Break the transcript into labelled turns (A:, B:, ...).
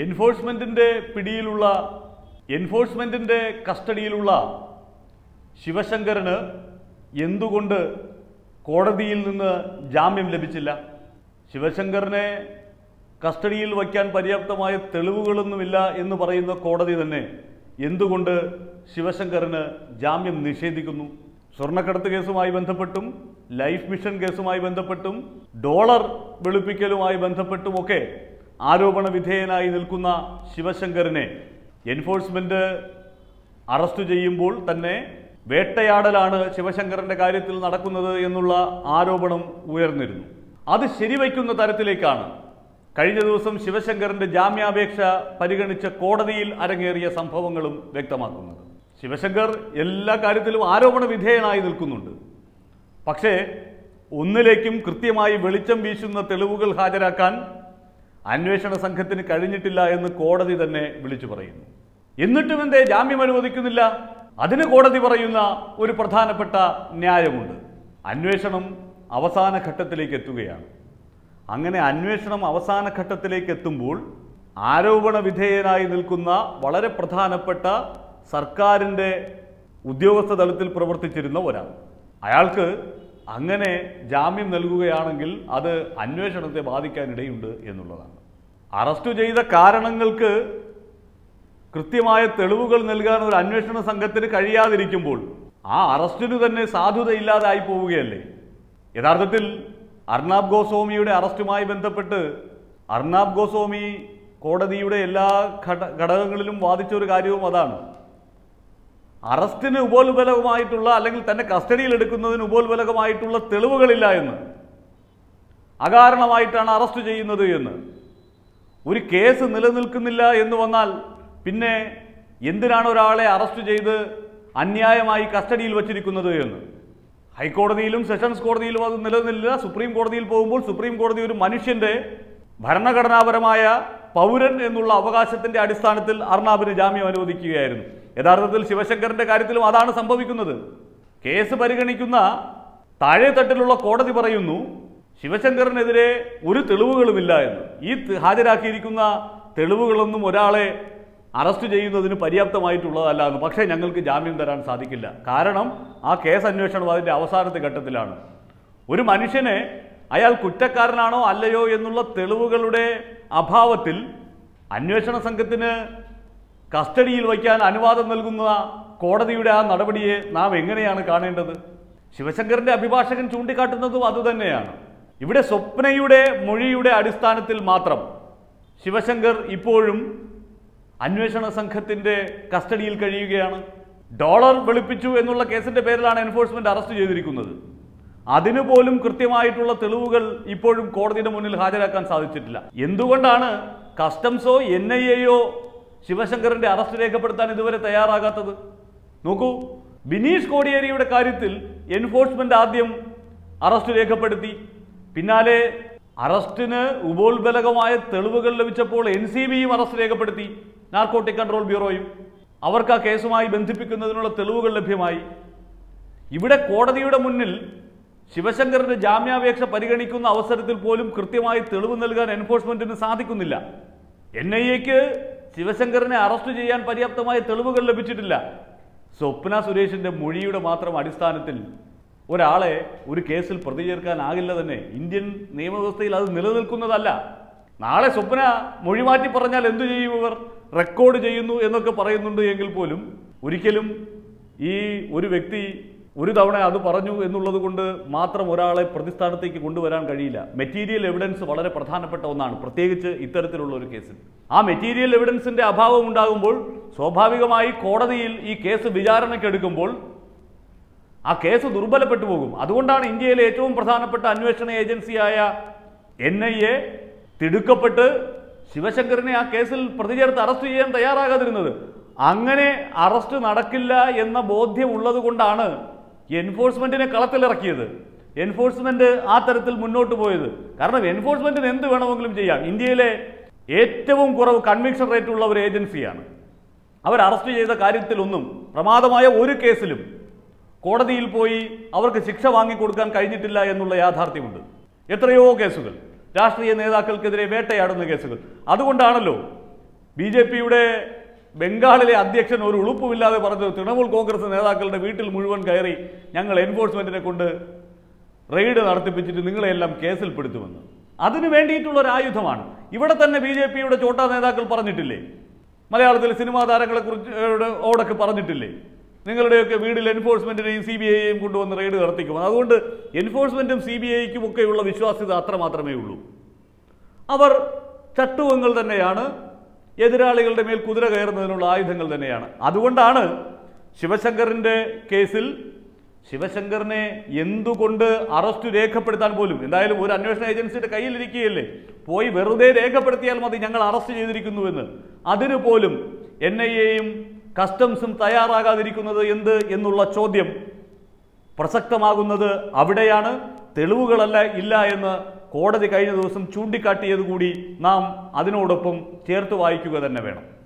A: എൻഫോഴ്സ്മെന്റിന്റെ പിടിയിലുള്ള എൻഫോഴ്സ്മെന്റിന്റെ കസ്റ്റഡിയിലുള്ള ശിവശങ്കരന് എന്തുകൊണ്ട് കോടതിയിൽ നിന്ന് ജാമ്യം ലഭിച്ചില്ല ശിവശങ്കറിനെ കസ്റ്റഡിയിൽ വയ്ക്കാൻ പര്യാപ്തമായ തെളിവുകളൊന്നുമില്ല എന്ന് പറയുന്ന കോടതി തന്നെ എന്തുകൊണ്ട് ശിവശങ്കറിന് ജാമ്യം നിഷേധിക്കുന്നു സ്വർണ്ണക്കടത്ത് കേസുമായി ബന്ധപ്പെട്ടും ലൈഫ് മിഷൻ കേസുമായി ബന്ധപ്പെട്ടും ഡോളർ വെളുപ്പിക്കലുമായി ബന്ധപ്പെട്ടുമൊക്കെ ആരോപണ വിധേയനായി നിൽക്കുന്ന ശിവശങ്കറിനെ എൻഫോഴ്സ്മെന്റ് അറസ്റ്റ് ചെയ്യുമ്പോൾ തന്നെ വേട്ടയാടലാണ് ശിവശങ്കറിന്റെ കാര്യത്തിൽ നടക്കുന്നത് എന്നുള്ള ആരോപണം ഉയർന്നിരുന്നു അത് ശരിവയ്ക്കുന്ന തരത്തിലേക്കാണ് കഴിഞ്ഞ ദിവസം ശിവശങ്കറിന്റെ ജാമ്യാപേക്ഷ പരിഗണിച്ച കോടതിയിൽ അരങ്ങേറിയ സംഭവങ്ങളും വ്യക്തമാക്കുന്നത് ശിവശങ്കർ എല്ലാ കാര്യത്തിലും ആരോപണ വിധേയനായി നിൽക്കുന്നുണ്ട് പക്ഷേ ഒന്നിലേക്കും കൃത്യമായി വെളിച്ചം വീശുന്ന തെളിവുകൾ ഹാജരാക്കാൻ അന്വേഷണ സംഘത്തിന് കഴിഞ്ഞിട്ടില്ല എന്ന് കോടതി തന്നെ വിളിച്ചു പറയുന്നു എന്നിട്ടും എന്തേ ജാമ്യം അനുവദിക്കുന്നില്ല അതിന് കോടതി പറയുന്ന ഒരു പ്രധാനപ്പെട്ട ന്യായമുണ്ട് അന്വേഷണം അവസാന ഘട്ടത്തിലേക്ക് എത്തുകയാണ് അങ്ങനെ അന്വേഷണം അവസാന ഘട്ടത്തിലേക്ക് എത്തുമ്പോൾ ആരോപണ വിധേയനായി നിൽക്കുന്ന വളരെ പ്രധാനപ്പെട്ട സർക്കാരിൻ്റെ ഉദ്യോഗസ്ഥ തലത്തിൽ പ്രവർത്തിച്ചിരുന്ന ഒരാൾ അയാൾക്ക് അങ്ങനെ ജാമ്യം നൽകുകയാണെങ്കിൽ അത് അന്വേഷണത്തെ ബാധിക്കാനിടയുണ്ട് എന്നുള്ളതാണ് അറസ്റ്റ് ചെയ്ത കാരണങ്ങൾക്ക് കൃത്യമായ തെളിവുകൾ നൽകാൻ ഒരു അന്വേഷണ സംഘത്തിന് കഴിയാതിരിക്കുമ്പോൾ ആ അറസ്റ്റിന് തന്നെ സാധുതയില്ലാതായി പോവുകയല്ലേ യഥാർത്ഥത്തിൽ അർണാബ് ഗോസ്വാമിയുടെ അറസ്റ്റുമായി ബന്ധപ്പെട്ട് അർണാബ് ഗോസ്വാമി കോടതിയുടെ എല്ലാ ഘട ഘടകങ്ങളിലും വാദിച്ച ഒരു കാര്യവും അതാണ് അറസ്റ്റിന് ഉപോത്ബലകമായിട്ടുള്ള അല്ലെങ്കിൽ തന്നെ കസ്റ്റഡിയിൽ എടുക്കുന്നതിന് ഉപോത്ബലകമായിട്ടുള്ള തെളിവുകളില്ല എന്ന് അകാരണമായിട്ടാണ് അറസ്റ്റ് ചെയ്യുന്നത് എന്ന് ഒരു കേസ് നിലനിൽക്കുന്നില്ല എന്ന് വന്നാൽ പിന്നെ എന്തിനാണ് ഒരാളെ അറസ്റ്റ് ചെയ്ത് അന്യായമായി കസ്റ്റഡിയിൽ വച്ചിരിക്കുന്നത് എന്ന് ഹൈക്കോടതിയിലും സെഷൻസ് കോടതിയിലും അത് നിലനിന്നില്ല സുപ്രീം കോടതിയിൽ പോകുമ്പോൾ സുപ്രീം കോടതി ഒരു മനുഷ്യന്റെ ഭരണഘടനാപരമായ പൗരൻ എന്നുള്ള അവകാശത്തിന്റെ അടിസ്ഥാനത്തിൽ അർണാബിന് ജാമ്യം അനുവദിക്കുകയായിരുന്നു യഥാർത്ഥത്തിൽ ശിവശങ്കറിന്റെ കാര്യത്തിലും അതാണ് സംഭവിക്കുന്നത് കേസ് പരിഗണിക്കുന്ന താഴെത്തട്ടിലുള്ള കോടതി പറയുന്നു ശിവശങ്കറിനെതിരെ ഒരു തെളിവുകളുമില്ല എന്ന് ഈ ത- ഹാജരാക്കിയിരിക്കുന്ന തെളിവുകളൊന്നും ഒരാളെ അറസ്റ്റ് ചെയ്യുന്നതിന് പര്യാപ്തമായിട്ടുള്ളതല്ല എന്ന് പക്ഷേ ഞങ്ങൾക്ക് ജാമ്യം തരാൻ സാധിക്കില്ല കാരണം ആ കേസ് അന്വേഷണം അതിൻ്റെ അവസാനത്തെ ഘട്ടത്തിലാണ് ഒരു മനുഷ്യനെ അയാൾ കുറ്റക്കാരനാണോ അല്ലയോ എന്നുള്ള തെളിവുകളുടെ അഭാവത്തിൽ അന്വേഷണ സംഘത്തിന് കസ്റ്റഡിയിൽ വയ്ക്കാൻ അനുവാദം നൽകുന്ന കോടതിയുടെ ആ നടപടിയെ നാം എങ്ങനെയാണ് കാണേണ്ടത് ശിവശങ്കറിന്റെ അഭിഭാഷകൻ ചൂണ്ടിക്കാട്ടുന്നതും അതുതന്നെയാണ് ഇവിടെ സ്വപ്നയുടെ മൊഴിയുടെ അടിസ്ഥാനത്തിൽ മാത്രം ശിവശങ്കർ ഇപ്പോഴും അന്വേഷണ സംഘത്തിന്റെ കസ്റ്റഡിയിൽ കഴിയുകയാണ് ഡോളർ വെളുപ്പിച്ചു എന്നുള്ള കേസിന്റെ പേരിലാണ് എൻഫോഴ്സ്മെന്റ് അറസ്റ്റ് ചെയ്തിരിക്കുന്നത് അതിനു പോലും കൃത്യമായിട്ടുള്ള തെളിവുകൾ ഇപ്പോഴും കോടതിയുടെ മുന്നിൽ ഹാജരാക്കാൻ സാധിച്ചിട്ടില്ല എന്തുകൊണ്ടാണ് കസ്റ്റംസോ എൻ ഐ എയോ ശിവശങ്കറിന്റെ അറസ്റ്റ് രേഖപ്പെടുത്താൻ ഇതുവരെ തയ്യാറാകാത്തത് നോക്കൂ ബിനീഷ് കോടിയേരിയുടെ കാര്യത്തിൽ എൻഫോഴ്സ്മെന്റ് ആദ്യം അറസ്റ്റ് രേഖപ്പെടുത്തി പിന്നാലെ അറസ്റ്റിന് ഉപോത്ബലകമായ തെളിവുകൾ ലഭിച്ചപ്പോൾ എൻ സി ബിയും അറസ്റ്റ് രേഖപ്പെടുത്തി നാർക്കോട്ടിക് കൺട്രോൾ ബ്യൂറോയും അവർക്ക് ആ കേസുമായി ബന്ധിപ്പിക്കുന്നതിനുള്ള തെളിവുകൾ ലഭ്യമായി ഇവിടെ കോടതിയുടെ മുന്നിൽ ശിവശങ്കറിന്റെ ജാമ്യാപേക്ഷ പരിഗണിക്കുന്ന അവസരത്തിൽ പോലും കൃത്യമായി തെളിവ് നൽകാൻ എൻഫോഴ്സ്മെന്റിന് സാധിക്കുന്നില്ല എൻ ഐ എക്ക് ശിവശങ്കറിനെ അറസ്റ്റ് ചെയ്യാൻ പര്യാപ്തമായ തെളിവുകൾ ലഭിച്ചിട്ടില്ല സ്വപ്ന സുരേഷിന്റെ മൊഴിയുടെ മാത്രം അടിസ്ഥാനത്തിൽ ഒരാളെ ഒരു കേസിൽ പ്രതി ചേർക്കാനാകില്ല തന്നെ ഇന്ത്യൻ നിയമവ്യവസ്ഥയിൽ അത് നിലനിൽക്കുന്നതല്ല നാളെ സ്വപ്ന മൊഴി മാറ്റി പറഞ്ഞാൽ എന്തു ചെയ്യും ഇവർ റെക്കോർഡ് ചെയ്യുന്നു എന്നൊക്കെ പറയുന്നുണ്ട് എങ്കിൽ പോലും ഒരിക്കലും ഈ ഒരു വ്യക്തി ഒരു തവണ അത് പറഞ്ഞു എന്നുള്ളത് കൊണ്ട് മാത്രം ഒരാളെ പ്രതിസ്ഥാനത്തേക്ക് കൊണ്ടുവരാൻ കഴിയില്ല മെറ്റീരിയൽ എവിഡൻസ് വളരെ പ്രധാനപ്പെട്ട ഒന്നാണ് പ്രത്യേകിച്ച് ഇത്തരത്തിലുള്ള ഒരു കേസിൽ ആ മെറ്റീരിയൽ എവിഡൻസിന്റെ അഭാവം ഉണ്ടാകുമ്പോൾ സ്വാഭാവികമായി കോടതിയിൽ ഈ കേസ് വിചാരണയ്ക്ക് എടുക്കുമ്പോൾ ആ കേസ് ദുർബലപ്പെട്ടു പോകും അതുകൊണ്ടാണ് ഇന്ത്യയിലെ ഏറ്റവും പ്രധാനപ്പെട്ട അന്വേഷണ ഏജൻസിയായ എൻ ഐ എ തിടുക്കപ്പെട്ട് ശിവശങ്കറിനെ ആ കേസിൽ പ്രതി ചേർത്ത് അറസ്റ്റ് ചെയ്യാൻ തയ്യാറാകാതിരുന്നത് അങ്ങനെ അറസ്റ്റ് നടക്കില്ല എന്ന ബോധ്യം ഉള്ളത് കൊണ്ടാണ് എൻഫോഴ്സ്മെന്റിനെ കളത്തിലിറക്കിയത് എൻഫോഴ്സ്മെന്റ് ആ തരത്തിൽ മുന്നോട്ട് പോയത് കാരണം എൻഫോഴ്സ്മെന്റിന് എന്ത് വേണമെങ്കിലും ചെയ്യാം ഇന്ത്യയിലെ ഏറ്റവും കുറവ് കൺവിക്ഷൻ റേറ്റ് ഉള്ള ഒരു ഏജൻസിയാണ് അവർ അറസ്റ്റ് ചെയ്ത കാര്യത്തിലൊന്നും പ്രമാദമായ ഒരു കേസിലും കോടതിയിൽ പോയി അവർക്ക് ശിക്ഷ വാങ്ങിക്കൊടുക്കാൻ കഴിഞ്ഞിട്ടില്ല എന്നുള്ള യാഥാർത്ഥ്യമുണ്ട് എത്രയോ കേസുകൾ രാഷ്ട്രീയ നേതാക്കൾക്കെതിരെ വേട്ടയാടുന്ന കേസുകൾ അതുകൊണ്ടാണല്ലോ ബി ജെ പിയുടെ ബംഗാളിലെ അധ്യക്ഷൻ ഒരു ഉളുപ്പുമില്ലാതെ പറഞ്ഞത് തൃണമൂൽ കോൺഗ്രസ് നേതാക്കളുടെ വീട്ടിൽ മുഴുവൻ കയറി ഞങ്ങൾ എൻഫോഴ്സ്മെന്റിനെ കൊണ്ട് റെയ്ഡ് നടത്തിപ്പിച്ചിട്ട് നിങ്ങളെല്ലാം കേസിൽപ്പെടുത്തുമെന്ന് അതിനു വേണ്ടിയിട്ടുള്ള ഒരു ആയുധമാണ് ഇവിടെ തന്നെ ബി ജെ പിയുടെ ചോട്ടാ നേതാക്കൾ പറഞ്ഞിട്ടില്ലേ മലയാളത്തിലെ സിനിമാ താരങ്ങളെ കുറിച്ച് ഓടൊക്കെ പറഞ്ഞിട്ടില്ലേ നിങ്ങളുടെയൊക്കെ വീട്ടിൽ എൻഫോഴ്സ്മെന്റിനെയും സി ബി ഐയെയും കൊണ്ടുവന്ന് റെയ്ഡ് നടത്തിക്കും അതുകൊണ്ട് എൻഫോഴ്സ്മെന്റും സി ബി ഐക്കും ഒക്കെയുള്ള വിശ്വാസ്യത അത്ര മാത്രമേ ഉള്ളൂ അവർ ചട്ടുവങ്ങൾ തന്നെയാണ് എതിരാളികളുടെ മേൽ കുതിര കയറുന്നതിനുള്ള ആയുധങ്ങൾ തന്നെയാണ് അതുകൊണ്ടാണ് ശിവശങ്കറിന്റെ കേസിൽ ശിവശങ്കറിനെ എന്തുകൊണ്ട് അറസ്റ്റ് രേഖപ്പെടുത്താൻ പോലും എന്തായാലും ഒരു അന്വേഷണ ഏജൻസിയുടെ കയ്യിലിരിക്കുകയല്ലേ പോയി വെറുതെ രേഖപ്പെടുത്തിയാൽ മതി ഞങ്ങൾ അറസ്റ്റ് ചെയ്തിരിക്കുന്നുവെന്ന് അതിനു പോലും എൻ ഐ എയും കസ്റ്റംസും തയ്യാറാകാതിരിക്കുന്നത് എന്ത് എന്നുള്ള ചോദ്യം പ്രസക്തമാകുന്നത് അവിടെയാണ് തെളിവുകളല്ല ഇല്ല എന്ന് കോടതി കഴിഞ്ഞ ദിവസം ചൂണ്ടിക്കാട്ടിയത് കൂടി നാം അതിനോടൊപ്പം ചേർത്ത് വായിക്കുക തന്നെ വേണം